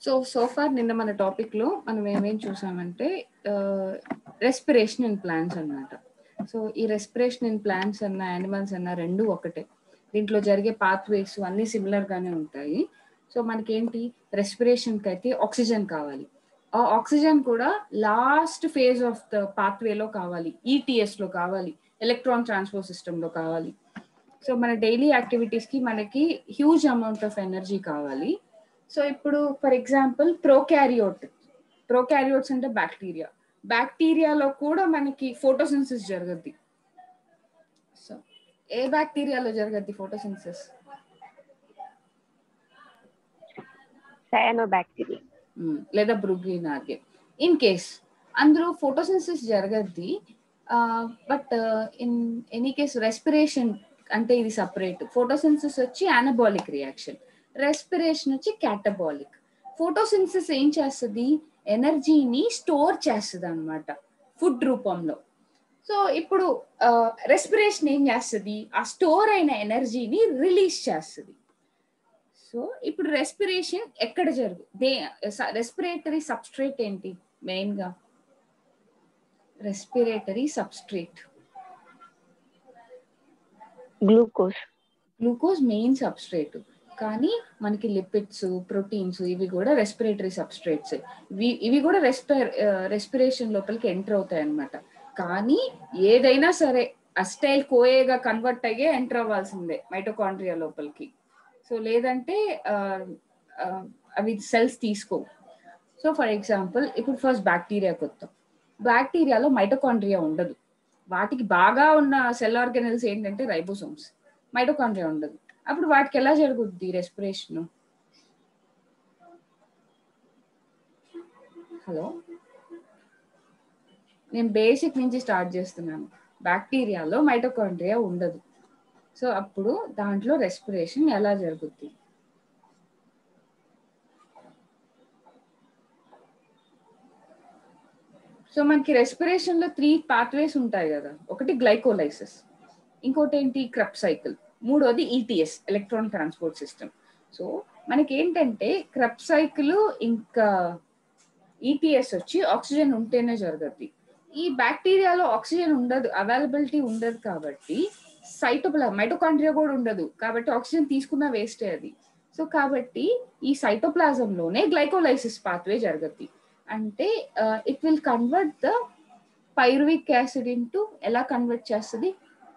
So so far నిన్న మన topic లో మనం ఏమేం చూసామంటే రెస్పిరేషన్ ఇన్ ప్లాంట్స్ అన్నమాట సో ఈ రెస్పిరేషన్ ఇన్ ప్లాంట్స్ అన్న యానిమల్స్ అన్న రెండు ఒకటే దీంట్లో జరిగే పాత్వేస్ అన్ని సిమిలర్ గానే ఉంటాయి సో మనకేంటి రెస్పిరేషన్ కి అయితే ఆక్సిజన్ కావాలి ఆ ఆక్సిజన్ కూడా లాస్ట్ ఫేజ్ ఆఫ్ ద పాత్వేలో కావాలి ఈటీఎస్ లో కావాలి ఎలక్ట్రాన్ ట్రాన్స్పోర్ట్ సిస్టమ్ లో కావాలి సో మన డైలీ యాక్టివిటీస్ కి మనకి హ్యూజ్ అమౌంట్ ఆఫ్ ఎనర్జీ కావాలి సో ఇప్పుడు ఫర్ ఎగ్జాంపుల్ ప్రోకారియోట్ ప్రోకారియోట్స్ అంటే బ్యాక్టీరియా బ్యాక్టీరియాలో కూడా మనకి ఫోటోసిన్సిస్ జరగద్ది సో ఏ బ్యాక్టీరియాలో జరగద్ది ఫోటోసిన్సిస్ సయానోబాక్టీరియా లేదా బ్రూగ్రీనార్గే ఇన్ కేస్ అందులో ఫోటోసిన్సిస్ జరగద్ది but in any case respiration అంటే ఇది సపరేట్ ఫోటోసిన్సిస్ వచ్చి అనబాలిక్ రియాక్షన్ రెస్పిరేషన్ వచ్చి క్యాటబాలిక్ ఫోటోసిన్సిస్ ఏం చేస్తుంది ఎనర్జీని స్టోర్ చేస్తుంది అనమాట ఫుడ్ రూపంలో సో ఇప్పుడు రెస్పిరేషన్ ఏం చేస్తుంది ఆ స్టోర్ అయిన ఎనర్జీని రిలీజ్ చేస్తుంది సో ఇప్పుడు రెస్పిరేషన్ ఎక్కడ జరుగు దే రెస్పిరేటరీ సబ్స్ట్రేట్ ఏంటి మెయిన్ గా respiratory substrate glucose glucose main substrate కానీ మనకి లిపిడ్స్ ప్రోటీన్స్ ఇవి కూడా రెస్పిరేటరీ సబ్స్ట్రేట్స్ ఇవి ఇవి కూడా రెస్పిర రెస్పిరేషన్ లోపలికి ఎంటర్ అవుతాయి అనమాట కానీ ఏదైనా సరే అస్టైల్ కోయేగా కన్వర్ట్ అయ్యే ఎంటర్ అవ్వాల్సిందే మైటోకాండ్రియా లోపలికి సో లేదంటే అవి సెల్స్ తీసుకో సో ఫర్ ఎగ్జాంపుల్ ఇప్పుడు ఫస్ట్ బ్యాక్టీరియాకి వస్తాం బ్యాక్టీరియాలో మైటోకాండ్రియా ఉండదు వాటికి బాగా ఉన్న సెల్ ఆర్గనల్స్ ఏంటంటే రైబోసోమ్స్ మైటోకాండ్రియా ఉండదు అప్పుడు వాటికి ఎలా జరుగుద్ది రెస్పిరేషన్ హలో నేను బేసిక్ నుంచి స్టార్ట్ చేస్తున్నాను బ్యాక్టీరియాలో మైటోకాండ్రియా ఉండదు సో అప్పుడు దాంట్లో రెస్పిరేషన్ ఎలా జరుగుద్ది సో మనకి రెస్పిరేషన్ లో త్రీ పాత్వేస్ ఉంటాయి కదా ఒకటి గ్లైకోలైసిస్ ఇంకోటి ఏంటి క్రప్ సైకిల్ మూడోది ETS electron transport system so మనకి ఏంటంటే క్రప్ సైకిల్ ఇంకా ఈటీఎస్ వచ్చి ఆక్సిజన్ ఉంటేనే జరగద్ది ఈ బ్యాక్టీరియాలో ఆక్సిజన్ ఉండదు అవైలబిలిటీ ఉండదు కాబట్టి సైటోప్లా మైటోకాండ్రియా కూడా ఉండదు కాబట్టి ఆక్సిజన్ తీసుకున్న వేస్టే అది సో కాబట్టి ఈ సైటోప్లాజంలోనే గ్లైకోలైసిస్ పాత్వే జరగద్ది అంటే it will convert the pyruvic acid into ఎలా కన్వర్ట్ చేస్తుంది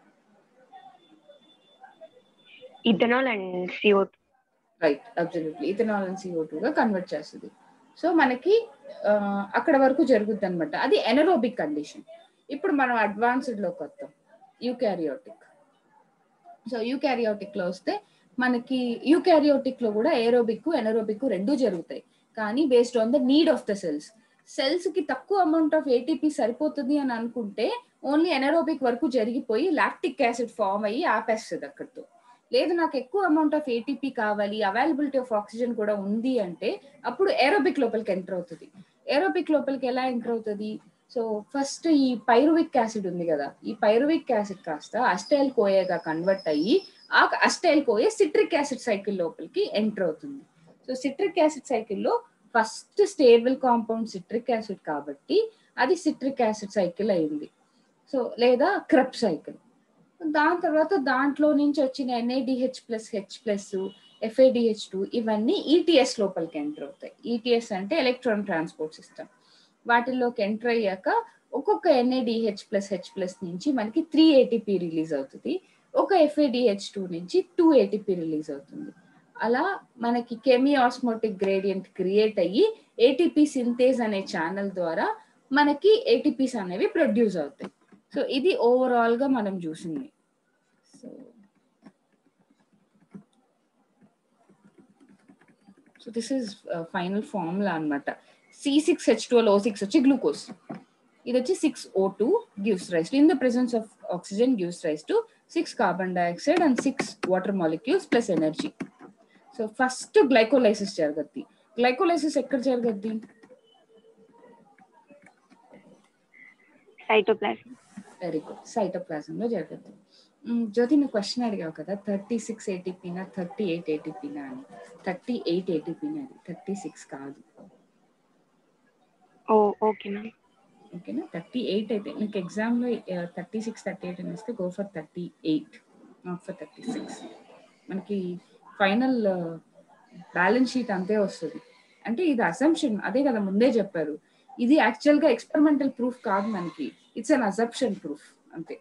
ethanol and CO right absolutely ethanol and CO గా కన్వర్ట్ చేస్తుంది సో మనకి అక్కడ వరకు జరుగుద్ది అనమాట అది ఎనరోబిక్ కండిషన్ ఇప్పుడు మనం అడ్వాన్స్డ్ లోకి వస్తాం యూకారియోటిక్ సో యూకారియోటిక్ లో వస్తే మనకి యూకారియోటిక్ లో కూడా ఏరోబిక్ ఎనరోబిక్ రెండు జరుగుతాయి కానీ based on the need of the cells cells కి తక్కువ అమౌంట్ ఆఫ్ ఏటీపీ సరిపోతుంది అని అనుకుంటే ఓన్లీ ఎనరోబిక్ వరకు జరిగిపోయి లాక్టిక్ యాసిడ్ ఫామ్ అయ్యి ఆపేస్తుంది అక్కడితో లేదు నాకు ఎక్కువ అమౌంట్ ఆఫ్ ఏటీపీ కావాలి అవైలబిలిటీ ఆఫ్ ఆక్సిజన్ కూడా ఉంది అంటే అప్పుడు ఏరోబిక్ లోపలికి ఎంటర్ అవుతుంది ఏరోబిక్ లోపలికి ఎలా ఎంటర్ అవుతుంది సో ఫస్ట్ ఈ పైరువిక్ యాసిడ్ ఉంది కదా ఈ పైరువిక్ యాసిడ్ కాస్త అస్టైల్ కోయేగా కన్వర్ట్ అయ్యి ఆ acetyl CoA citric acid cycle లోపలికి ఎంటర్ అవుతుంది సో సిట్రిక్ యాసిడ్ సైకిల్లో first stable compound citric acid కాబట్టి అది సిట్రిక్ యాసిడ్ సైకిల్ అయింది సో లేదా క్రప్ సైకిల్ దాని తర్వాత దాంట్లో నుంచి వచ్చిన NADH plus H plus FADH two ఇవన్నీ ఈటీఎస్ లోపలికి ఎంటర్ అవుతాయి ఈటీఎస్ అంటే ఎలక్ట్రాన్ ట్రాన్స్పోర్ట్ సిస్టమ్ వాటిల్లోకి ఎంటర్ అయ్యాక ఒక్కొక్క ఎన్ఏడిహెచ్ ప్లస్ హెచ్ ప్లస్ నుంచి మనకి త్రీ ఏటీపీ రిలీజ్ అవుతుంది ఒక ఎఫ్ఏడిహెచ్ టూ నుంచి టూ ఏటీపీ రిలీజ్ అవుతుంది అలా మనకి కెమి ఆస్మోటిక్ గ్రేడియంట్ క్రియేట్ అయ్యి ఏటీపీ సింథేజ్ అనే ఛానల్ ద్వారా మనకి ఏటీపీస్ అనేవి ప్రొడ్యూస్ అవుతాయి సో ఇది ఓవరాల్ గా మనం చూసింది so so this is final formula అనమాట C six H twelve O six వచ్చి గ్లూకోజ్ ఇది వచ్చి six O two gives rise in the presence of oxygen gives rise to six carbon dioxide and six water molecules plus energy so first glycolysis జరగద్ది glycolysis ఎక్కడ జరగద్ది cytoplasm very good cytoplasm లో జరగద్ది hmm, Jyothi నువ్వు question అడిగావు కదా thirty six ఏటీపీనా thirty eight ఏటీపీనా అని థర్టీ ఎయిట్ ఏటీపీనా అది థర్టీ సిక్స్ కాదు ఓ ఓకే మ్యామ్ ఓకేనా థర్టీ ఎయిట్ అయితే నీకు ఎగ్జామ్లో థర్టీ సిక్స్ థర్టీ ఎయిట్ అని వస్తే go for thirty eight not for thirty six మనకి ఫైనల్ బ్యాలెన్స్ షీట్ అంతే వస్తుంది అంటే ఇది అసంప్షన్ అదే కదా ముందే చెప్పారు ఇది యాక్చువల్గా ఎక్స్పెరిమెంటల్ ప్రూఫ్ కాదు మనకి ఇట్స్ అన్ అసంప్షన్ ప్రూఫ్ అంతే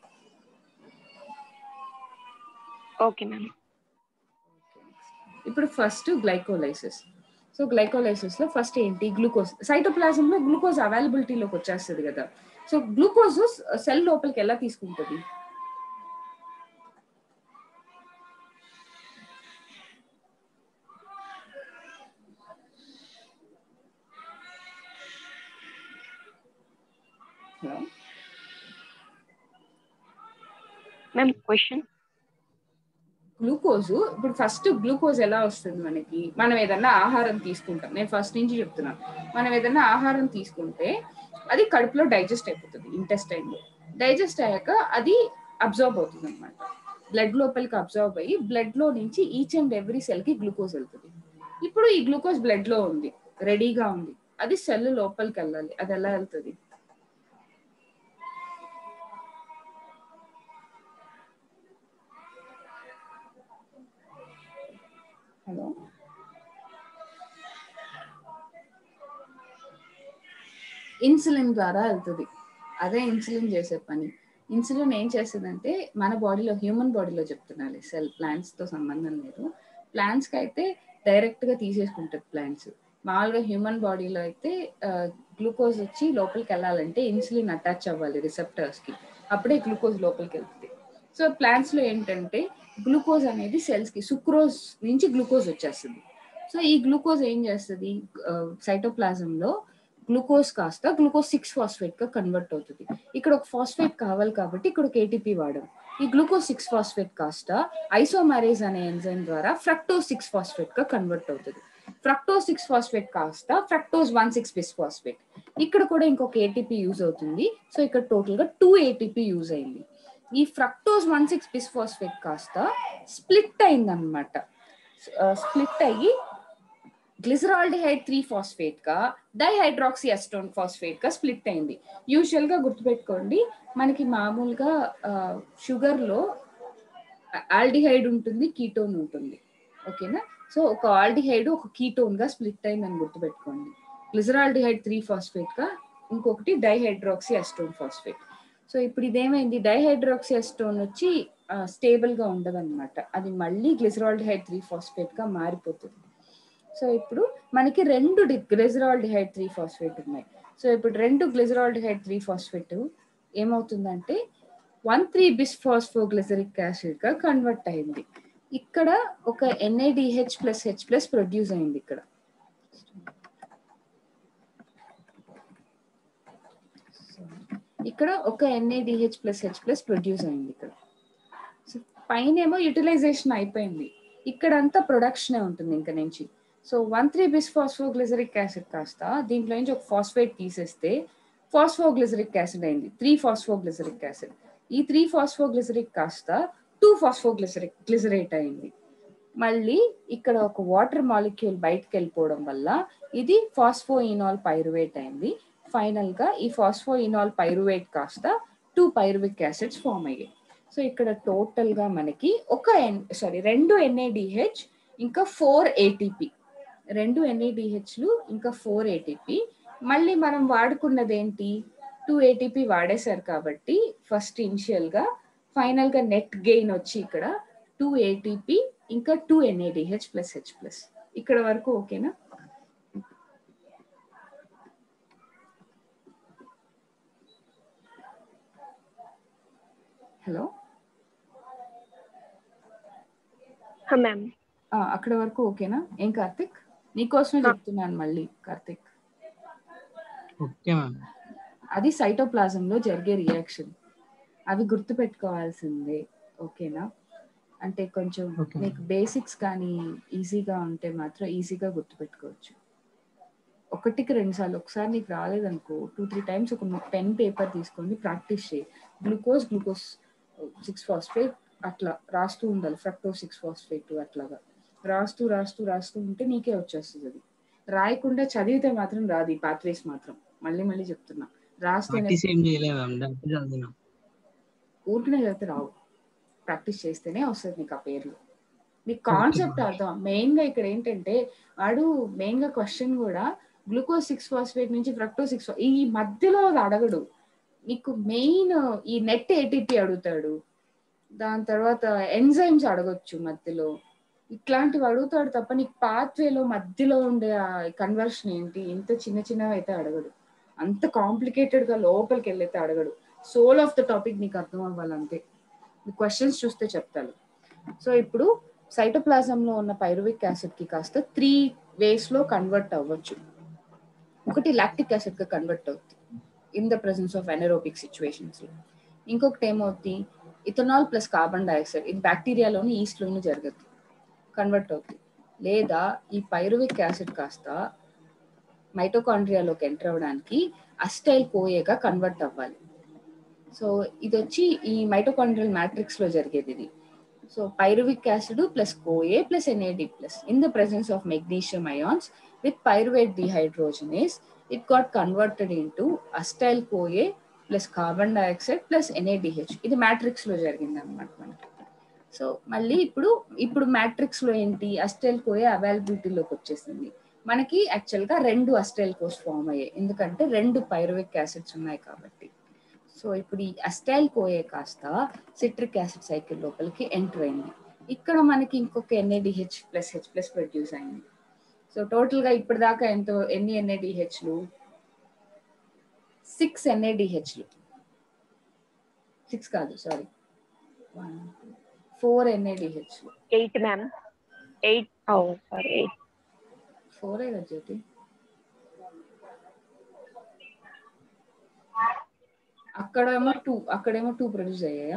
ఓకే మ్యామ్ ఇప్పుడు ఫస్ట్ గ్లైకోలైసిస్ సో గ్లైకోలైసిస్ లో ఫస్ట్ ఏంటి గ్లూకోజ్ సైటోప్లాజం లో గ్లూకోజ్ అవైలబిలిటీలోకి వచ్చేస్తుంది కదా సో గ్లూకోజ్ సెల్ లోపలికి ఎలా తీసుకుంటుంది హలో మ్యామ్ క్వశ్చన్ గ్లూకోజ్ ఇప్పుడు ఫస్ట్ గ్లూకోజ్ ఎలా వస్తుంది మనకి మనం ఏదన్నా ఆహారం తీసుకుంటాం నేను ఫస్ట్ నుంచి చెప్తున్నాను మనం ఏదన్నా ఆహారం తీసుకుంటే అది కడుపులో డైజెస్ట్ అయిపోతుంది ఇంటెస్టైన్ లో డైజెస్ట్ అయ్యాక అది అబ్జర్వ్ అవుతుంది అనమాట బ్లడ్ లోపలికి అబ్జర్వ్ అయ్యి బ్లడ్ లో నుంచి ఈచ్ అండ్ ఎవ్రీ సెల్ కి గ్లూకోజ్ వెళ్తుంది ఇప్పుడు ఈ గ్లూకోజ్ బ్లడ్ లో ఉంది రెడీగా ఉంది అది సెల్ లోపలికి వెళ్ళాలి అది ఎలా వెళ్తుంది హలో ఇన్సులిన్ ద్వారా వెళ్తుంది అదే ఇన్సులిన్ చేసే పని ఇన్సులిన్ ఏం చేస్తుందంటే మన బాడీలో హ్యూమన్ బాడీలో చెప్తున్నాను సెల్ ప్లాంట్స్ తో సంబంధం లేదు ప్లాంట్స్ కి అయితే డైరెక్ట్ గా తీసేసుకుంటుంది ప్లాంట్స్ మామూలుగా హ్యూమన్ బాడీలో అయితే గ్లూకోజ్ వచ్చి లోపలికి వెళ్ళాలంటే ఇన్సులిన్ అటాచ్ అవ్వాలి రిసెప్టర్స్ కి అప్పుడే గ్లూకోజ్ లోపలికి వెళ్తుంది సో ప్లాంట్స్ లో ఏంటంటే గ్లూకోజ్ అనేది సెల్స్ కి సుక్రోజ్ నుంచి గ్లూకోజ్ వచ్చేస్తుంది సో ఈ గ్లూకోజ్ ఏం చేస్తుంది సైటోప్లాజం లో గ్లూకోజ్ కాస్త గ్లూకోజ్ సిక్స్ ఫాస్ఫేట్ గా కన్వర్ట్ అవుతుంది ఇక్కడ ఒక ఫాస్ఫేట్ కావాలి కాబట్టి ఇక్కడ ఒక ఏటీపీ వాడాం ఈ గ్లూకోజ్ సిక్స్ ఫాస్ఫేట్ కాస్త ఐసోమారేజ్ అనే ఎంజైమ్ ద్వారా ఫ్రక్టోజ్ సిక్స్ ఫాస్ఫేట్ గా కన్వర్ట్ అవుతుంది ఫ్రక్టోజ్ సిక్స్ ఫాస్ఫేట్ కాస్త fructose one six bis phosphate ఇక్కడ కూడా ఇంకొక ఏటీపీ యూజ్ అవుతుంది సో ఇక్కడ టోటల్ గా టూ ఏటీపీ యూజ్ అయింది ఈ fructose one six bis phosphate కాస్త స్ప్లిట్ అయిందనమాట స్ప్లిట్ అయ్యి గ్లిసరాల్డిహైడ్ త్రీ ఫాస్ఫేట్ గా డైహైడ్రాక్సీ అస్టోన్ ఫాస్ఫేట్ గా స్ప్లిట్ అయింది యూజువల్ గా గుర్తుపెట్టుకోండి మనకి మామూలుగా షుగర్ లో ఆల్డిహైడ్ ఉంటుంది కీటోన్ ఉంటుంది ఓకేనా సో ఒక ఆల్డిహైడ్ ఒక కీటోన్ గా స్ప్లిట్ అయిందని గుర్తుపెట్టుకోండి గ్లిజరాల్డిహైడ్ త్రీ ఫాస్ఫేట్ గా ఇంకొకటి డైహైడ్రాక్సీ అస్టోన్ ఫాస్ఫేట్ సో ఇప్పుడు ఇదేమైంది డైహైడ్రాక్సీ అస్టోన్ వచ్చి స్టేబుల్ గా ఉండదు అనమాట అది మళ్ళీ గ్లిజరాల్డిహైడ్ త్రీ ఫాస్ఫేట్ గా మారిపోతుంది సో ఇప్పుడు మనకి రెండు గ్లిజరాల్డిహైడ్ త్రీ ఫాస్ఫేట్ ఉన్నాయి సో ఇప్పుడు రెండు గ్లిజరాల్డిహైడ్ త్రీ ఫాస్ఫేట్ ఏమవుతుందంటే one three bis phosphoglyceric acid గా కన్వర్ట్ అయింది ఇక్కడ ఒక NADH plus H plus produce అయింది ఇక్కడ ఇక్కడ ఒక NADH plus H plus produce అయింది ఇక్కడ సో పైన ఏమో యూటిలైజేషన్ అయిపోయింది ఇక్కడంతా ప్రొడక్షనే ఉంటుంది ఇంకా నుంచి so one three bis phosphoglyceric acid కాస్త దీంట్లో నుంచి ఒక ఫాస్ఫేట్ తీసేస్తే ఫాస్ఫోగ్లిజరిక్ యాసిడ్ అయింది త్రీ ఫాస్ఫోగ్లిజరిక్ యాసిడ్ ఈ త్రీ ఫాస్ఫోగ్లిజరిక్ కాస్త టూ ఫాస్ఫోగ్లిజరిక్ గ్లిజరేట్ అయింది మళ్ళీ ఇక్కడ ఒక వాటర్ మాలిక్యూల్ బయటకు వెళ్ళిపోవడం వల్ల ఇది ఫాస్ఫోయినాల్ పైరువేట్ అయింది ఫైనల్ గా ఈ ఫాస్ఫోయినాల్ పైరువేట్ కాస్త టూ పైరువిక్ యాసిడ్స్ ఫామ్ అయ్యాయి సో ఇక్కడ టోటల్ గా మనకి ఒక ఎన్ సారీ రెండు ఎన్ఏడిహెచ్ ఇంకా ఫోర్ ఏటీపీ రెండు ఎన్ఏడిహెచ్లు ఇంకా ఫోర్ ఏటీపీ మళ్ళీ మనం వాడుకున్నది ఏంటి టూ ఏటీపీ వాడేశారు కాబట్టి ఫస్ట్ ఇనిషియల్ గా ఫైనల్ గా నెట్ గెయిన్ వచ్చి ఇక్కడ టూ ఏటీపీ ఇంకా two NADH plus H plus ఇక్కడ వరకు ఓకేనా హలో మ్యామ్ అక్కడ వరకు ఓకేనా ఏం కార్తిక్ నీకోసమే చెప్తున్నాను మళ్ళీ కార్తిక్ ఓకే మ్యామ్ అది సైటోప్లాజం లో జరిగే రియాక్షన్ అవి గుర్తు పెట్టుకోవాల్సిందే ఓకేనా అంటే కొంచెం Okay. నీకు బేసిక్స్ కానీ ఈజీగా ఉంటే మాత్రం ఈజీగా గుర్తు పెట్టుకోవచ్చు ఒకటికి రెండు సార్లు ఒకసారి నీకు రాలేదనుకో టూ త్రీ టైమ్స్ ఒక పెన్ పేపర్ తీసుకొని ప్రాక్టీస్ చేయి గ్లూకోజ్ గ్లూకోజ్ సిక్స్ ఫాస్ఫేట్ అట్లా రాస్తూ ఉండాలి ఫ్రక్టో సిక్స్ ఫాస్ఫేట్ అట్లాగా రాస్తూ రాస్తూ రాస్తూ ఉంటే నీకే వచ్చేస్తుంది అది రాయకుండా చదివితే మాత్రం రాదు ఈ పాత్వేస్ మాత్రం మళ్ళీ మళ్ళీ చెప్తున్నా రాస్తేనే ప్రాక్టీస్ ఏం చేయలేదు మ్యామ్ డబ్బు చదివినా ఊరికనే చదివితే రావు ప్రాక్టీస్ చేస్తేనే వస్తుంది నీకు ఆ పేర్లు నీకు కాన్సెప్ట్ అర్థం మెయిన్ గా ఇక్కడ ఏంటంటే వాడు మెయిన్ గా క్వశ్చన్ కూడా గ్లూకోజ్ సిక్స్ ఫాస్ఫేట్ నుంచి ఫ్రక్టో సిక్స్ ఈ మధ్యలో అది అడగడు నీకు మెయిన్ ఈ నెట్ ఏటీపీ అడుగుతాడు దాని తర్వాత ఎంజైమ్స్ అడగొచ్చు మధ్యలో ఇట్లాంటివి అడుగుతాడు తప్ప నీకు పాత్వేలో మధ్యలో ఉండే ఆ కన్వర్షన్ ఏంటి ఇంత చిన్న చిన్నవి అయితే అడగడు అంత కాంప్లికేటెడ్ గా లోపలికి వెళ్ళైతే అడగడు సోల్ ఆఫ్ ద టాపిక్ నీకు అర్థం అవ్వాలంతే క్వశ్చన్స్ చూస్తే చెప్తాను సో ఇప్పుడు సైటోప్లాజం లో ఉన్న పైరువిక్ యాసిడ్ కి కాస్త త్రీ వేస్ లో కన్వర్ట్ అవ్వచ్చు ఒకటి లాక్టిక్ యాసిడ్ గా కన్వర్ట్ అవుతుంది in the presence of anaerobic situations లో ఇంకొకటి ఏమవుతుంది ఇథనాల్ ప్లస్ కార్బన్ డైఆక్సైడ్ ఇది బ్యాక్టీరియాలోని ఈస్ట్ లోని జరగదు కన్వర్ట్ అవుతుంది లేదా ఈ పైరువిక్ యాసిడ్ కాస్త మైటోకాండ్రియాలోకి ఎంటర్ అవ్వడానికి అస్టైల్ కోయేగా కన్వర్ట్ అవ్వాలి సో ఇది వచ్చి ఈ మైటోకాండ్రియల్ మ్యాట్రిక్స్ లో జరిగేది ఇది so pyruvic acid plus CoA plus NAD plus in the presence of magnesium ions with pyruvate dehydrogenase it got converted into acetyl CoA plus carbon dioxide plus NADH ఇది matrix లో జరిగింది అనమాట మనకి so మళ్ళీ ఇప్పుడు ఇప్పుడు మ్యాట్రిక్స్ లో ఏంటి అస్టైల్ కోఏ అవైలబిలిటీలోకి వచ్చేసింది మనకి యాక్చువల్ గా రెండు అస్టైల్ కోస్ ఫామ్ అయ్యాయి ఎందుకంటే రెండు పైరువిక్ యాసిడ్స్ ఉన్నాయి కాబట్టి సో ఇప్పుడు ఈ అస్టైల్ కోయే కాస్త సిట్రిక్ యాసిడ్ సైకిల్ లోపలికి ఎంటర్ అయింది ఇక్కడ మనకి ఇంకొక NADH plus H plus produce అయింది సో టోటల్ గా ఇప్పటిదాకా ఎంతో ఎన్ని ఎన్ఏడిహెచ్లు సిక్స్ ఎన్ఏడిహెచ్లు సిక్స్ కాదు సారీ ఫోర్ ఎన్ఏడిహెచ్లు eight ma'am eight oh sorry eight ఫోరే కదా జ్యోతి అక్కడేమో టూ అక్కడేమో టూ ప్రొడ్యూస్ అయ్యాయా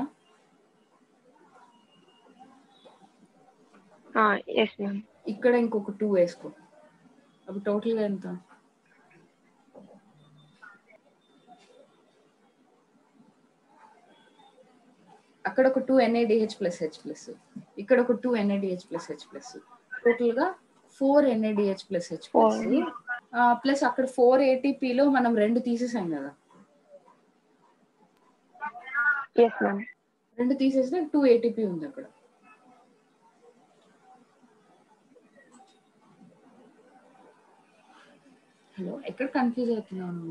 ఎస్ మ్యామ్ ఇక్కడ ఇంకొక టూ వేసుకో అప్పుడు టోటల్ గా ఎంత అక్కడ ఒక two NADH plus H plus ఇక్కడ ఒక two NADH plus H plus total గా four NADH plus H plus plus అక్కడ ఫోర్ ఏటీపీలో మనం రెండు తీసేసాం కదా ఎస్ మ్యామ్ రెండు తీసేస్తే టూ ఏటీపీ ఉంది అక్కడ హలో ఎక్కడ కన్ఫ్యూజ్ అవుతున్నాను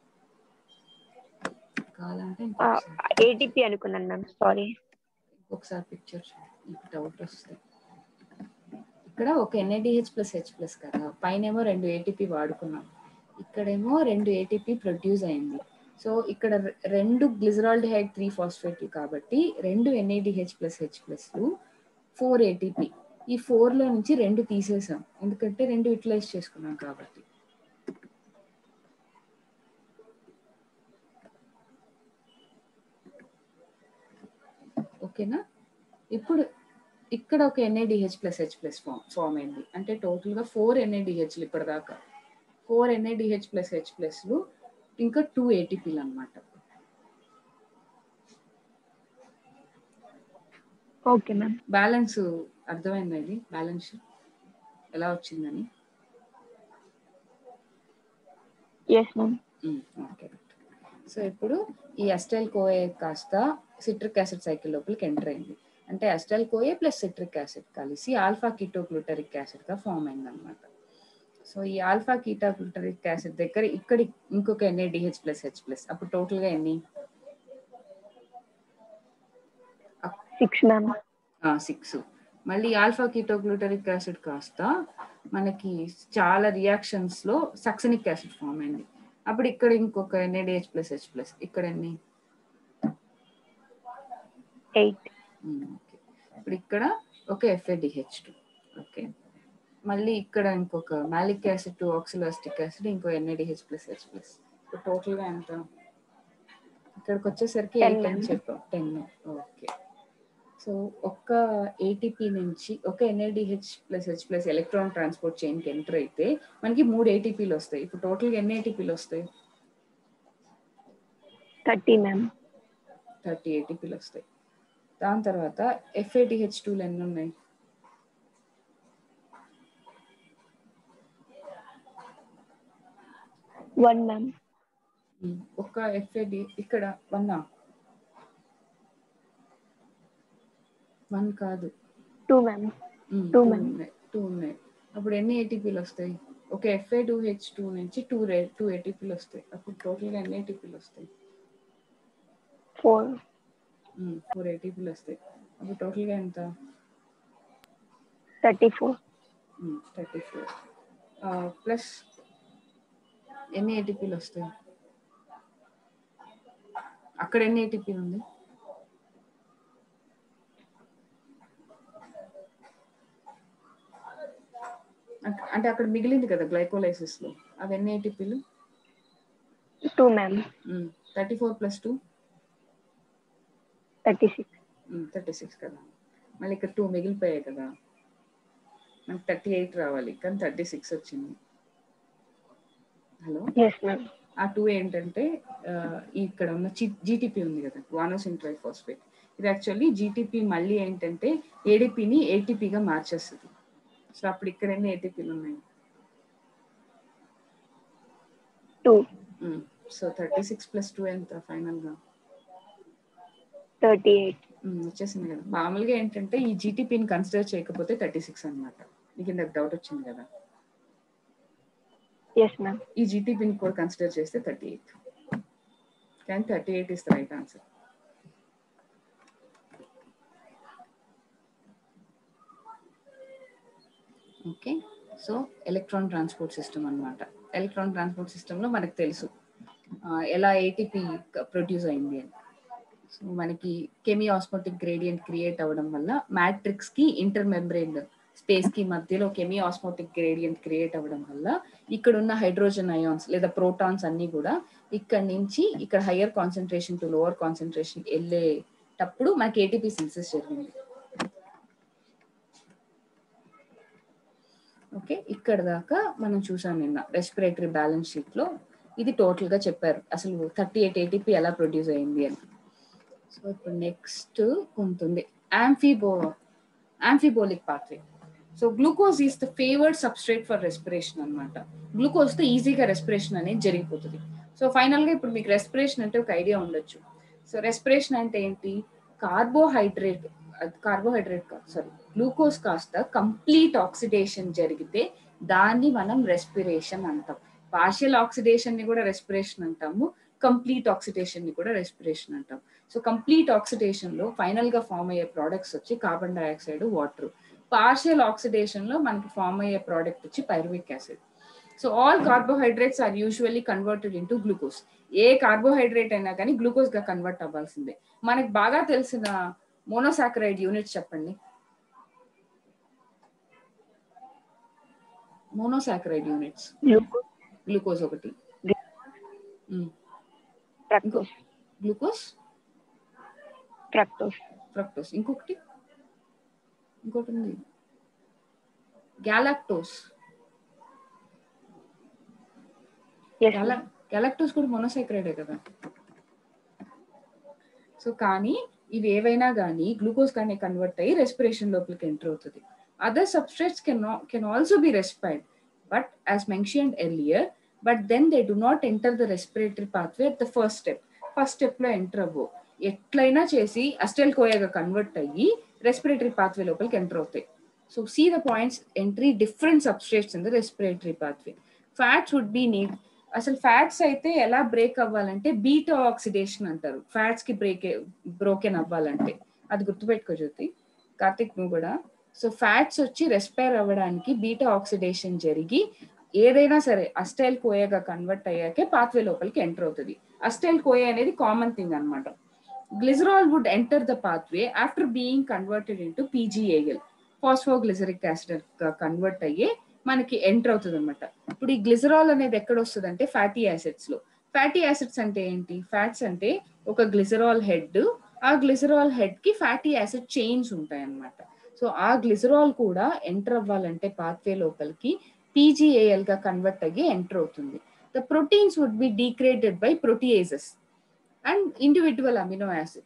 కావాలంటే ఇంకొకసారి ఏటీపీ అనుకున్నాను మ్యామ్ సారీ ఒకసారి పిక్చర్ ఇప్పుడు డౌట్ వస్తుంది ఇక్కడ ఒక ఎన్ఏడిహెచ్ ప్లస్ హెచ్ ప్లస్ కదా పైనేమో రెండు ఏటీపీ వాడుకున్నాం ఇక్కడేమో రెండు ఏటీపీ ప్రొడ్యూస్ అయింది సో ఇక్కడ రె- రెండు గ్లిజరాల్డిహైడ్ త్రీ ఫాస్ఫేట్ కాబట్టి రెండు NADH plus H plus four ATP ఈ ఫోర్ లో నుంచి రెండు తీసేసాం ఎందుకంటే రెండు యూటిలైజ్ చేసుకున్నాం కాబట్టి ఓకేనా ఇప్పుడు ఇక్కడ ఒక NADH plus H plus form form అయింది అంటే టోటల్ గా ఫోర్ ఎన్ఏడిహెచ్లు ఇప్పటిదాకా ఫోర్ ఎన్ఏడిహెచ్ ప్లస్ హెచ్ ప్లస్లు ఇంకా టూ ఏటీపీలు అనమాట ఓకే మ్యామ్ బ్యాలెన్స్ అర్థమైందా ఇది బ్యాలెన్స్ ఎలా వచ్చిందని ఎస్ మ్యామ్ ఓకే సో ఇప్పుడు ఈ అస్టైల్ కోఏ కాస్త సిట్రిక్ యాసిడ్ సైకిల్ లోపలికి ఎంటర్ అయింది అంటే acetyl CoA plus citric acid కలిసి ఆల్ఫా కీటోగ్లూటరిక్ యాసిడ్ గా ఫామ్ అయింది అనమాట సో ఈ ఆల్ఫా కీటోగ్లూటరిక్ యాసిడ్ దగ్గర ఇక్కడ ఇంకొక ఎన్ఏడిహెచ్ ప్లస్ హెచ్ ప్లస్ అప్పుడు టోటల్ గా ఎన్ని సిక్స్ మ్యామ్ సిక్స్ మళ్ళీ ఆల్ఫా కీటోగ్లూటరిక్ యాసిడ్ కాస్త మనకి చాలా రియాక్షన్స్ లో సక్సనిక్ యాసిడ్ ఫామ్ అయింది అప్పుడు ఇక్కడ ఇంకొక ఎన్ఏడిహెచ్ ప్లస్ హెచ్ ప్లస్ ఇక్కడ ఎన్ని ఎయిట్ ఉమ్, ఓకే. ఇప్పుడు ఇక్కడ ఒక ఎఫ్ఏడిహెచ్ టూ ఓకే మళ్ళీ ఇక్కడ ఇంకొక malic acid to oxaloacetic acid ఇంకో ఎన్ఏడిహెచ్ ప్లస్ హెచ్ ప్లస్ ఇప్పుడు టోటల్ గా ఎంత ఇక్కడికి వచ్చేసరికి Ten ఎయిట్ అని ma'am. చెప్పాం టెన్ ఓకే సో ఒక్క ఏటీపీ నుంచి ఒక NADH plus H plus electron transport chain కి ఎంటర్ అయితే మనకి మూడు ఏటీపీలు వస్తాయి ఇప్పుడు టోటల్ గా ఎన్ని ఏటీపీలు వస్తాయి థర్టీ మ్యామ్ థర్టీ ఏటీపీలు వస్తాయి దాని తర్వాత ఎఫ్ఏటిహెచ్ టూలు ఎన్ని ఉన్నాయి వన్ మ్యామ్ ఉమ్, ఒక్క ఎఫ్ఏడి ఇక్కడ వన్నా వన్ కాదు two ma'am um, Two two ma'am. ఉన్నాయి టూ ఉన్నాయి అప్పుడు ఎన్ని ఏటీపీలు వస్తాయి ఒక ఎఫ్ఏ టూ హెచ్ టూ నుంచి టూ రే టూ ఏటీపీలు వస్తాయి అప్పుడు టోటల్గా ఎన్ని ఏటీపీలు వస్తాయి ఫోర్ ఫోర్ ఏటీపీలు వస్తాయి అప్పుడు టోటల్గా ఎంత thirty four thirty four plus ఎన్ని ఏటీపీలు వస్తాయి అక్కడ ఎన్ని ఏటీపీ ఉంది అంటే- అంటే అక్కడ మిగిలింది కదా గ్లైకోలైసిస్ లో అవి ఎన్ని ఏటీపీలు two ma'am thirty four plus two thirty six thirty six కదా మళ్ళీ ఇక్కడ టూ మిగిలిపోయాయి కదా మనకి థర్టీ ఎయిట్ రావాలి కానీ థర్టీ సిక్స్ వచ్చింది హలో ఎస్ మ్యామ్ ఆ టూ ఏంటంటే ఆ, ఇక్కడ ఉన్న జీటీపీ ఉంది కదా వానోసిన్ ట్రైఫాస్ఫేట్ ఇది యాక్చువల్లీ జీటీపీ మళ్ళీ ఏంటంటే ఏడీపీని ఏటీపీగా మార్చేస్తుంది సో అప్పుడు ఇక్కడ ఎన్ని ఏటీపీలు ఉన్నాయి two so thirty six plus two ఎంత ఫైనల్గా థర్టీ ఎయిట్ వచ్చేసింది కదా మామూలుగా ఏంటంటే ఈ జీటీపీని కన్సిడర్ చేయకపోతే థర్టీ సిక్స్ అనమాట నీకు ఇందాక డౌట్ వచ్చింది కదా ఎస్ మ్యామ్ ఈ జీటీపీని కూడా కన్సిడర్ చేస్తే థర్టీ ఎయిట్ కానీ thirty eight is the right answer okay so electron transport system అన్నమాట ఎలక్ట్రాన్ ట్రాన్స్పోర్ట్ సిస్టంలో మనకు తెలుసు ఆ, ఎలా ఏటీపీ ప్రొడ్యూస్ అయింది అని సో మనకి కెమి ఆస్మోటిక్ గ్రేడియంట్ క్రియేట్ అవ్వడం వల్ల మ్యాట్రిక్స్ కి ఇంటర్ మెంబ్రెయిన్ స్పేస్ కి మధ్యలో కెమి ఆస్మోటిక్ గ్రేడియంట్ క్రియేట్ అవ్వడం వల్ల ఇక్కడ ఉన్న హైడ్రోజన్ అయాన్స్ లేదా ప్రోటాన్స్ అన్ని కూడా ఇక్కడ నుంచి ఇక్కడ higher concentration to lower concentration వెళ్ళేటప్పుడు మనకి ఏటీపీ సిన్సెస్ జరిగింది ఓకే ఇక్కడ దాకా మనం చూసాం నిన్న రెస్పిరేటరీ బ్యాలెన్స్ షీట్ లో ఇది టోటల్ గా చెప్పారు అసలు థర్టీ ఎయిట్ ఏటీపీ ఎలా ప్రొడ్యూస్ అయింది అని సో ఇప్పుడు నెక్స్ట్ ఉంటుంది amphibo amphibolic pathway so glucose is the favoured substrate for respiration అనమాట గ్లూకోజ్ తో ఈజీగా రెస్పిరేషన్ అనేది జరిగిపోతుంది సో ఫైనల్ గా ఇప్పుడు మీకు రెస్పిరేషన్ అంటే ఒక ఐడియా ఉండొచ్చు సో రెస్పిరేషన్ అంటే ఏంటి కార్బోహైడ్రేట్ కార్బోహైడ్రేట్ కాదు సారీ గ్లూకోజ్ కాస్త కంప్లీట్ ఆక్సిడేషన్ జరిగితే దాన్ని మనం రెస్పిరేషన్ అంటాం పార్షియల్ ఆక్సిడేషన్ ని కూడా రెస్పిరేషన్ అంటాము కంప్లీట్ ఆక్సిడేషన్ ని కూడా రెస్పిరేషన్ అంటాం సో కంప్లీట్ ఆక్సిడేషన్ లో ఫైనల్ గా ఫామ్ అయ్యే ప్రోడక్ట్స్ వచ్చి carbon dioxide water partial oxidation లో మనకి ఫామ్ అయ్యే ప్రోడక్ట్ వచ్చి pyruvic acid so all carbohydrates are usually converted into glucose ఏ కార్బోహైడ్రేట్ అయినా కానీ గ్లూకోజ్ గా కన్వర్ట్ అవ్వాల్సిందే మనకి బాగా తెలిసిన మోనోసాకరైడ్ యూనిట్స్ చెప్పండి మోనోసాకరైడ్ యూనిట్స్ గ్లూకోజ్ గ్లూకోజ్ ఒకటి ఫ్రక్టోస్ గ్లూకోజ్ ఫ్రక్టోస్ ఫ్రక్టోస్ ఇంకొకటి ఇంకోటి ఉంది గ్యాలాక్టోస్ ఎస్ గ్యాలా గ్యాలక్టోస్ కూడా మొనోసైక్రైడే కదా సో కానీ ఇవి ఏవైనా కానీ గ్లూకోజ్ కానీ కన్వర్ట్ అయ్యి రెస్పిరేషన్ లోపలికి ఎంటర్ అవుతుంది other substrates can can also be respired but as mentioned earlier but then they do not enter the respiratory pathway at the first step first step లో enter అవ్వు ఎట్లయినా చేసి acetyl కోయాగా convert అయ్యి respiratory pathway లోపలికి enter అవుతాయి so see the points entry different substrates in the respiratory pathway fats would be need అసలు fats అయితే ఎలా బ్రేక్ అవ్వాలంటే బీటా ఆక్సిడేషన్ అంటారు ఫ్యాట్స్ కి బ్రేక్ బ్రోకెన్ అవ్వాలంటే అది గుర్తుపెట్టుకో జ్యోతి కార్తిక్ నువ్వు కూడా సో ఫ్యాట్స్ వచ్చి రెస్పైర్ అవ్వడానికి బీటా ఆక్సిడేషన్ జరిగి ఏదైనా సరే అస్టైల్ కోయగా కన్వర్ట్ అయ్యాకే పాత్వే లోపలికి ఎంటర్ అవుతుంది అస్టైల్ కోయ అనేది కామన్ థింగ్ అనమాట glycerol would enter the pathway after being converted into PGAL phosphoglyceric acid convert అయ్యే మనకి ఎంటర్ అవుతుంది అనమాట ఇప్పుడు ఈ గ్లిజరాల్ అనేది ఎక్కడ వస్తుంది అంటే ఫ్యాటీ యాసిడ్స్ లో ఫ్యాటీ యాసిడ్స్ అంటే ఏంటి ఫ్యాట్స్ అంటే ఒక గ్లిజరాల్ హెడ్ ఆ గ్లిజరాల్ హెడ్ కి ఫ్యాటీ యాసిడ్ చైన్స్ ఉంటాయి అన్నమాట సో ఆ గ్లిజరాల్ కూడా ఎంటర్ అవ్వాలంటే పాత్వే లోపలికి పీజీఏఎల్ గా కన్వర్ట్ అయ్యి ఎంటర్ అవుతుంది the proteins would be degraded by proteases and individual amino acids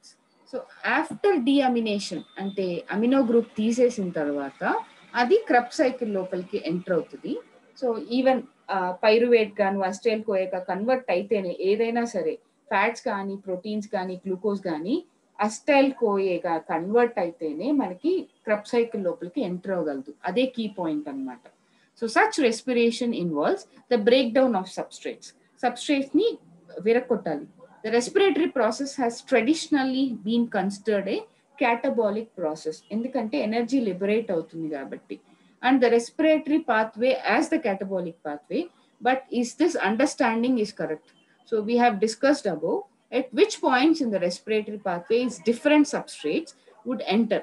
so after deamination అంటే అమినో గ్రూప్ తీసేసిన తర్వాత అది క్రబ్ సైకిల్ లోపలికి ఎంటర్ అవుతుంది సో ఈవెన్ పైరువేట్ కానీ అస్టైల్ కోయక కన్వర్ట్ అయితేనే ఏదైనా సరే ఫ్యాట్స్ కానీ ప్రోటీన్స్ కానీ గ్లూకోజ్ కానీ అస్టైల్ కోయేగా కన్వర్ట్ అయితేనే మనకి క్రబ్ సైకిల్ లోపలికి ఎంటర్ అవ్వగలదు అదే కీ పాయింట్ అన్నమాట so such respiration involves the break down of substrates substrates ని విరక్కొట్టాలి the respiratory process has traditionally been considered a catabolic process ఎందుకంటే ఎనర్జీ లిబరేట్ అవుతుంది కాబట్టి and the respiratory pathway as the catabolic pathway but is this understanding is correct so we have discussed above at which points in the respiratory pathways different substrates would enter.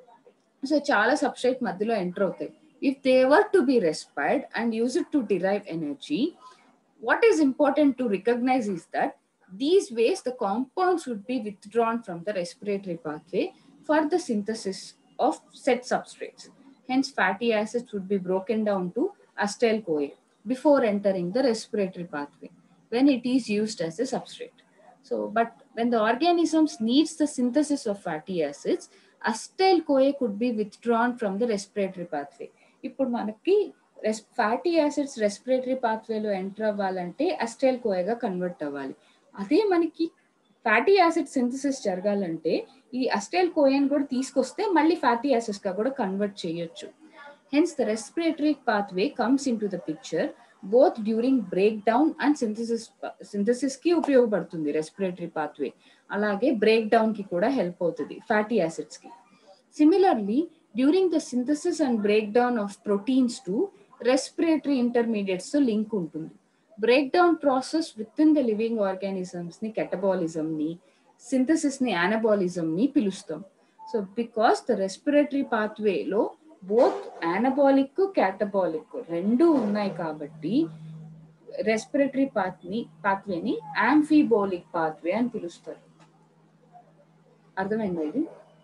So చాలా substrate మధ్యలో enter అవుతాయి if they were to be respired and use it to derive energy what is important to recognise is that these ways the compounds would be withdrawn from the respiratory pathway for the synthesis of set substrates hence fatty acids would be broken down to acetyl CoA before entering the respiratory pathway when it is used as a substrate. So, but when the organisms needs the synthesis of fatty acids, acetyl CoA could be withdrawn from the respiratory pathway. ఇప్పుడు మనకి రెస్ fatty acids respiratory పాత్వేలో enter అవ్వాలంటే acetyl కోయగా convert అవ్వాలి అదే మనకి fatty acid synthesis జరగాలంటే ఈ అస్టైల్ కోయన్ కూడా తీసుకొస్తే మళ్ళీ ఫ్యాటీ యాసిడ్స్ గా కూడా కన్వర్ట్ చేయొచ్చు hence the respiratory pathway comes into the picture both during break down and synthesis synthesis కి ఉపయోగపడుతుంది రెస్పిరేటరీ పాత్వే అలాగే బ్రేక్ డౌన్ కి కూడా హెల్ప్ అవుతుంది ఫ్యాటీ యాసిడ్స్ కి similarly during the synthesis and break down of proteins to respiratory intermediates తో link ఉంటుంది break down process within the living organisms ని కెటబాలిజం ని సింథసిస్ ని యానబాలిజం ని పిలుస్తాం so because the respiratory పాత్వేలో both anabolic catabolic రెండు ఉన్నాయి కాబట్టి రెస్పిరేటరీ పాత్ని పాత్వేని యాంఫీబోలిక్ పాత్వే అని పిలుస్తారు అర్థమైందా ఇది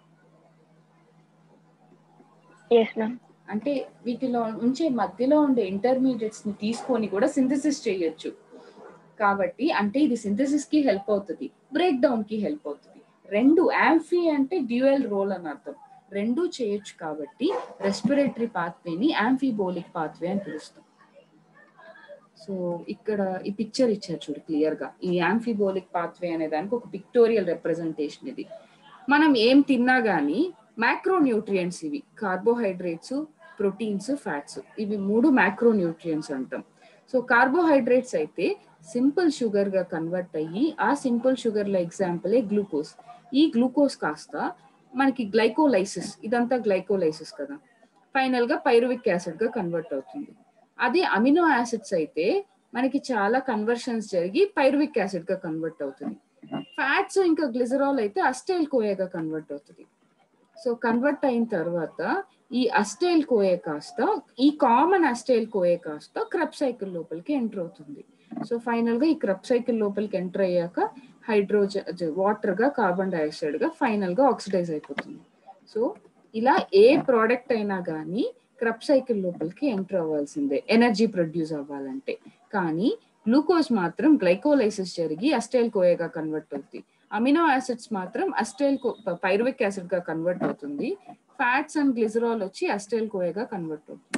ఎస్ మ్యామ్ అంటే వీటిలో ఉంచే మధ్యలో ఉండే ఇంటర్మీడియట్స్ ని తీసుకొని కూడా సింథసిస్ చేయొచ్చు కాబట్టి అంటే ఇది సింథసిస్ కి హెల్ప్ అవుతుంది బ్రేక్ డౌన్ కి హెల్ప్ అవుతుంది రెండు యాంఫీ అంటే డ్యూయల్ రోల్ అని అర్థం రెండు చేయొచ్చు కాబట్టి రెస్పిరేటరీ పాత్వేని యాంఫీబోలిక్ పాత్వే అని పిలుస్తాం సో ఇక్కడ ఈ పిక్చర్ ఇచ్చారు చూడు క్లియర్ గా ఈ యాంఫీబోలిక్ పాత్వే అనే దానికి ఒక పిక్టోరియల్ రిప్రజెంటేషన్ ఇది మనం ఏం తిన్నా గానీ మ్యాక్రో న్యూట్రియంట్స్ ఇవి కార్బోహైడ్రేట్స్ ప్రోటీన్స్ ఫ్యాట్స్ ఇవి మూడు మ్యాక్రో న్యూట్రియంట్స్ అంటాం సో కార్బోహైడ్రేట్స్ అయితే సింపుల్ షుగర్ గా కన్వర్ట్ అయ్యి ఆ సింపుల్ షుగర్ లో ఎగ్జాంపులే గ్లూకోజ్ ఈ గ్లూకోజ్ కాస్త మనకి గ్లైకోలైసిస్ ఇదంతా గ్లైకోలైసిస్ కదా ఫైనల్ గా పైరువిక్ యాసిడ్ గా కన్వర్ట్ అవుతుంది అదే అమినో యాసిడ్స్ అయితే మనకి చాలా కన్వర్షన్స్ జరిగి పైరువిక్ యాసిడ్ గా కన్వర్ట్ అవుతుంది ఫ్యాట్స్ ఇంకా గ్లిజరాల్ అయితే అస్టైల్ కోయగా కన్వర్ట్ అవుతుంది సో కన్వర్ట్ అయిన తర్వాత ఈ అస్టైల్ కోయే కాస్త ఈ కామన్ అస్టైల్ కోయే కాస్త క్రబ్ సైకిల్ లోపలికి ఎంటర్ అవుతుంది సో ఫైనల్ గా ఈ క్రబ్ సైకిల్ లోపలికి ఎంటర్ అయ్యాక హైడ్రోజన్ వాటర్ గా కార్బన్ డైఆక్సైడ్ గా ఫైనల్ గా ఆక్సిడైజ్ అయిపోతుంది సో ఇలా ఏ ప్రోడక్ట్ అయినా కానీ క్రబ్ సైకిల్ లోపలికి ఎంటర్ అవ్వాల్సిందే ఎనర్జీ ప్రొడ్యూస్ అవ్వాలంటే కానీ గ్లూకోజ్ మాత్రం గ్లైకోలైసిస్ జరిగి అస్టైల్ కోయగా కన్వర్ట్ అవుతుంది అమినో యాసిడ్స్ మాత్రం అస్టైల్ పైరువిక్ యాసిడ్ గా కన్వర్ట్ అవుతుంది ఫ్యాట్స్ అండ్ గ్లిజరాల్ వచ్చి అస్టైల్ కోయగా కన్వర్ట్ అవుతుంది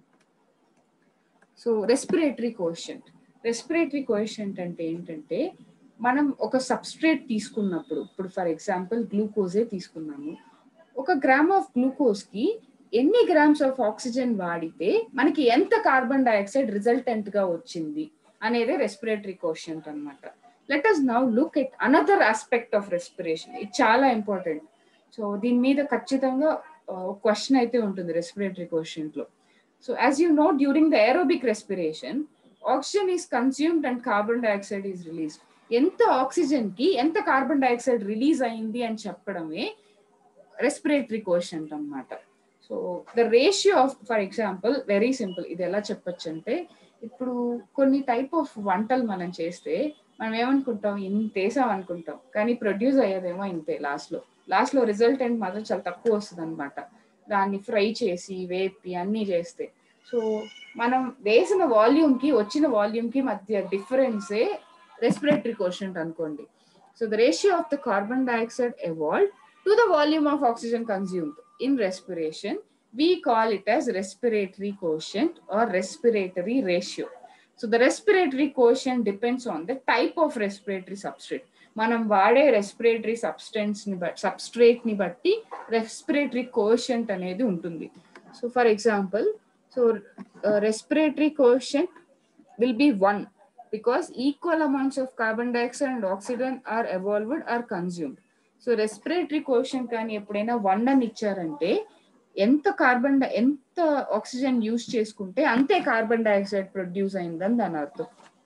so respiratory quotient respiratory quotient అంటే ఏంటంటే మనం ఒక సబ్స్ట్రేట్ తీసుకున్నప్పుడు ఇప్పుడు ఫర్ ఎగ్జాంపుల్ గ్లూకోజే తీసుకున్నాము ఒక గ్రామ్ ఆఫ్ గ్లూకోజ్ కి ఎన్ని గ్రామ్స్ ఆఫ్ ఆక్సిజన్ వాడితే మనకి ఎంత కార్బన్ డైఆక్సైడ్ రిజల్టెంట్ గా వచ్చింది అనేది రెస్పిరేటరీ కోషంట్ అనమాట let us now look at another aspect of respiration ఇది చాలా ఇంపార్టెంట్ సో దీని మీద ఖచ్చితంగా క్వశ్చన్ అయితే ఉంటుంది రెస్పిరేటరీ కోషంట్ లో so as you know during the aerobic respiration oxygen is consumed and carbon dioxide is release ఎంత ఆక్సిజన్ కి ఎంత కార్బన్ డైఆక్సైడ్ రిలీజ్ అయింది అని చెప్పడమే రెస్పిరేటరీ కోషంట్ అనమాట so the ratio of for example very simple ఇది ఎలా చెప్పొచ్చు అంటే ఇప్పుడు కొన్ని టైప్ ఆఫ్ వంటలు మనం చేస్తే మనం ఏమనుకుంటాం ఇంత వేసాం అనుకుంటాం కానీ ప్రొడ్యూస్ అయ్యేదేమో ఇంతే లాస్ట్ లో లాస్ట్ లో రిజల్టెంట్ మాత్రం చాలా తక్కువ వస్తుంది అనమాట దాన్ని ఫ్రై చేసి వేపి అన్ని చేస్తే సో మనం వేసిన వాల్యూమ్ కి వచ్చిన వాల్యూమ్ కి మధ్య డిఫరెన్సే రెస్పిరేటరీ కోషంట్ అనుకోండి So the ratio of the carbon dioxide evolved to the volume of oxygen consumed in respiration. We call it as respiratory quotient or respiratory ratio. So the respiratory quotient depends on the type of respiratory substrate. మనం వాడే respiratory substance ని బట్టి substrate ని బట్టి respiratory quotient అనేది ఉంటుంది so for example so respiratory quotient will be one because equal amounts of carbon dioxide and oxygen are evolved or consumed. So respiratory quotient కానీ ఎప్పుడైనా వన్ అని ఇచ్చారంటే ఎంత కార్బన్ ఎంత ఆక్సిజన్ యూజ్ చేసుకుంటే అంతే కార్బన్ డైఆక్సైడ్ ప్రొడ్యూస్ అయిందని దాని అర్థం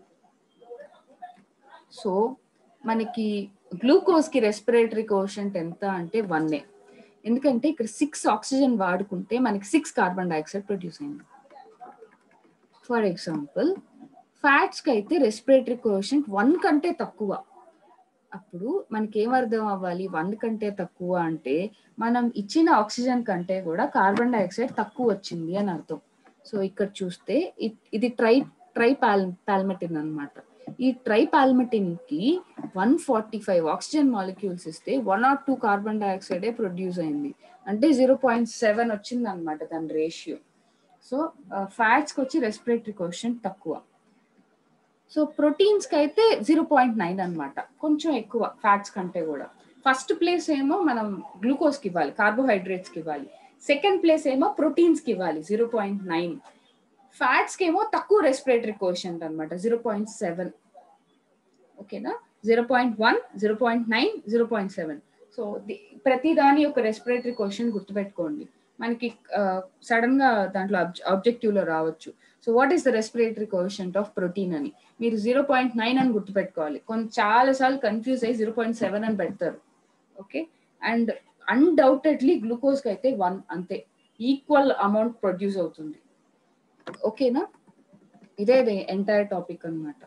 సో మనకి గ్లూకోజ్ కి రెస్పిరేటరీ కోషంట్ ఎంత అంటే వన్నే ఎందుకంటే ఇక్కడ సిక్స్ ఆక్సిజన్ వాడుకుంటే మనకి సిక్స్ కార్బన్ డైఆక్సైడ్ ప్రొడ్యూస్ అయింది ఫర్ ఎగ్జాంపుల్ ఫ్యాట్స్ కి అయితే రెస్పిరేటరీ కోషంట్ వన్ కంటే తక్కువ అప్పుడు మనకి ఏం అర్థం అవ్వాలి వన్ కంటే తక్కువ అంటే మనం ఇచ్చిన ఆక్సిజన్ కంటే కూడా కార్బన్ డైఆక్సైడ్ తక్కువ వచ్చింది అని అర్థం సో ఇక్కడ చూస్తే ఇ- ఇది ట్రై ట్రై పాల్ పాల్మెటిన్ అనమాట ఈ ట్రై పాల్మెటిన్ కి one forty five oxygen molecules ఇస్తే వన్ ఆర్ టూ కార్బన్ డైఆక్సైడే ప్రొడ్యూస్ అయింది అంటే జీరో పాయింట్ సెవెన్ వచ్చింది అనమాట దాని రేషియో సో ఫ్యాట్స్కి వచ్చి రెస్పిరేటరీ క్వశ్చన్ తక్కువ సో ప్రోటీన్స్ కి అయితే జీరో పాయింట్ నైన్ అనమాట కొంచెం ఎక్కువ ఫ్యాట్స్ కంటే కూడా ఫస్ట్ ప్లేస్ ఏమో మనం గ్లూకోజ్ కి ఇవ్వాలి కార్బోహైడ్రేట్స్ కి ఇవ్వాలి సెకండ్ ప్లేస్ ఏమో ప్రోటీన్స్ కి ఇవ్వాలి జీరో పాయింట్ నైన్ ఫ్యాట్స్ కి ఏమో తక్కువ రెస్పిరేటరీ కోషంట్ అనమాట జీరో పాయింట్ సెవెన్ ఓకేనా zero point one zero point nine zero point seven so ప్రతి దాని యొక్క రెస్పిరేటరీ క్వశ్చన్ గుర్తుపెట్టుకోండి మనకి సడన్ గా దాంట్లో ఆబ్జెక్టివ్ లో రావచ్చు so what is the respiratory quotient of protein అని మీరు జీరో పాయింట్ నైన్ అని గుర్తుపెట్టుకోవాలి కొంత చాలా సార్లు కన్ఫ్యూజ్ అయ్యి జీరో పాయింట్ సెవెన్ అని పెడతారు ఓకే అండ్ అన్డౌటెడ్లీ గ్లూకోజ్ కి అయితే వన్ అంతే ఈక్వల్ అమౌంట్ ప్రొడ్యూస్ అవుతుంది ఓకేనా ఇదే ఎంటైర్ టాపిక్ అన్నమాట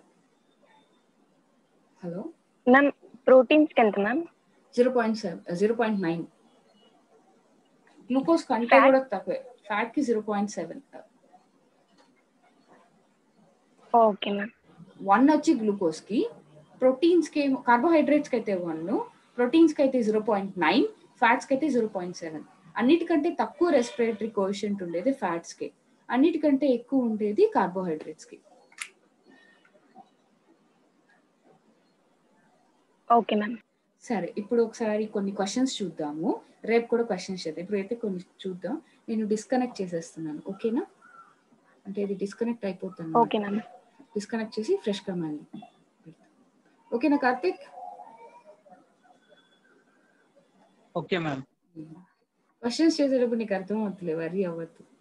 హలో మ్యామ్ ప్రోటీన్స్ కి ఎంత ma'am zero point seven zero point nine glucose కంటే Fat? కూడా తక్కువే ఫ్యాట్ కి zero point seven okay ma'am one వచ్చి గ్లూకోజ్ కి ప్రోటీన్స్ కి కార్బోహైడ్రేట్స్ కి అయితే వన్ ప్రోటీన్స్ కి అయితే జీరో పాయింట్ నైన్ ఫ్యాట్స్ కి అయితే జీరో పాయింట్ సెవెన్ అన్నిటికంటే తక్కువ రెస్పిరేటరీ కోషంట్ ఉండేది ఫ్యాట్స్ కి అన్నిటికంటే ఎక్కువ ఉండేది కార్బోహైడ్రేట్స్ కి ఓకే మ్యామ్ సరే ఇప్పుడు ఒకసారి కొన్ని క్వశ్చన్స్ చూద్దాము రేపు కూడా క్వశ్చన్స్ చేద్దాం ఇప్పుడు అయితే కొన్ని చూద్దాం నేను డిస్కనెక్ట్ చేసేస్తున్నాను ఓకేనా అంటే ఇది డిస్కనెక్ట్ అయిపోతుంది ఓకే మ్యామ్ డిస్కనెక్ట్ చేసి ఫ్రెష్ గా మళ్ళీ పెడతా. ఓకేనా కార్తిక్ ఓకే మ్యామ్ క్వశ్చన్స్ చేసేటప్పుడు నీకు అర్థం అవుతుంది వరీ అవ్వద్దు